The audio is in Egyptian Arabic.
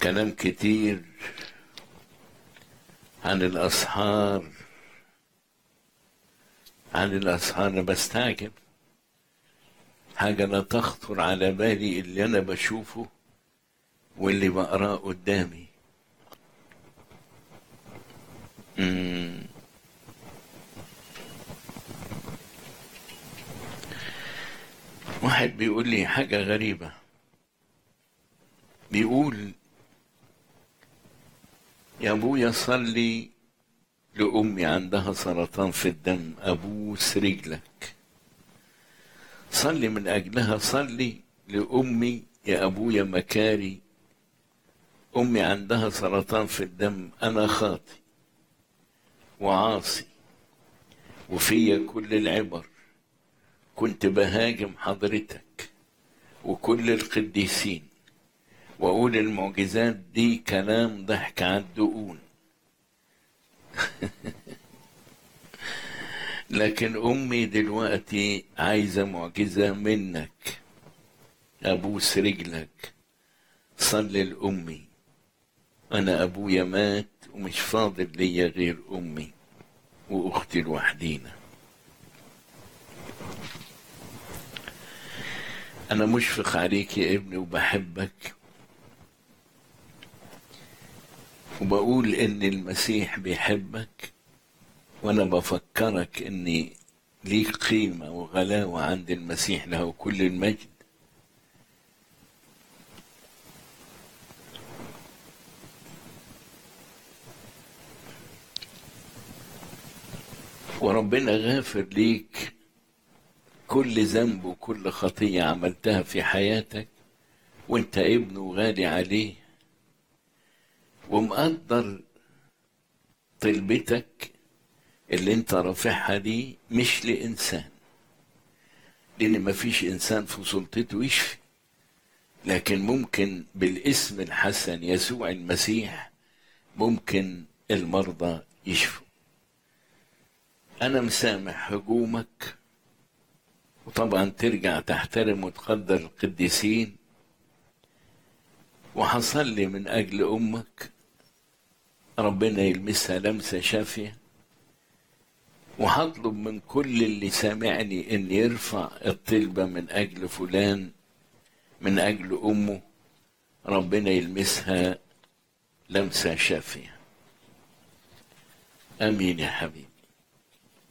كلام كتير عن الأسحار عن الأسحار أنا بستعجب حاجة لا تخطر على بالي اللي أنا بشوفه واللي بقراه قدامي مم. واحد بيقول لي حاجة غريبة بيقول يا ابويا صلي لأمي عندها سرطان في الدم أبوس رجلك صلي من أجلها صلي لأمي يا أبويا مكاري أمي عندها سرطان في الدم أنا خاطي وعاصي وفيا كل العبر كنت بهاجم حضرتك وكل القديسين واقول المعجزات دي كلام ضحك على الدقون لكن امي دلوقتي عايزه معجزه منك ابوس رجلك صلي لامي انا ابويا مات ومش فاضل ليا غير امي واختي لوحدينا انا مشفق عليك يا ابني وبحبك وبقول ان المسيح بيحبك وانا بفكرك ان ليك قيمة وغلاوة عند المسيح له كل المجد وربنا غافر ليك كل ذنب وكل خطية عملتها في حياتك وانت ابنه غالي عليه ومقدر طلبتك اللي انت رافعها دي مش لإنسان لأن مفيش إنسان في سلطته يشفي لكن ممكن بالاسم الحسن يسوع المسيح ممكن المرضى يشفوا أنا مسامح هجومك وطبعا ترجع تحترم وتقدر القديسين وحصلي من أجل أمك ربنا يلمسها لمسة شافية وهطلب من كل اللي سامعني ان يرفع الطلبة من اجل فلان من اجل امه ربنا يلمسها لمسة شافية امين يا حبيبي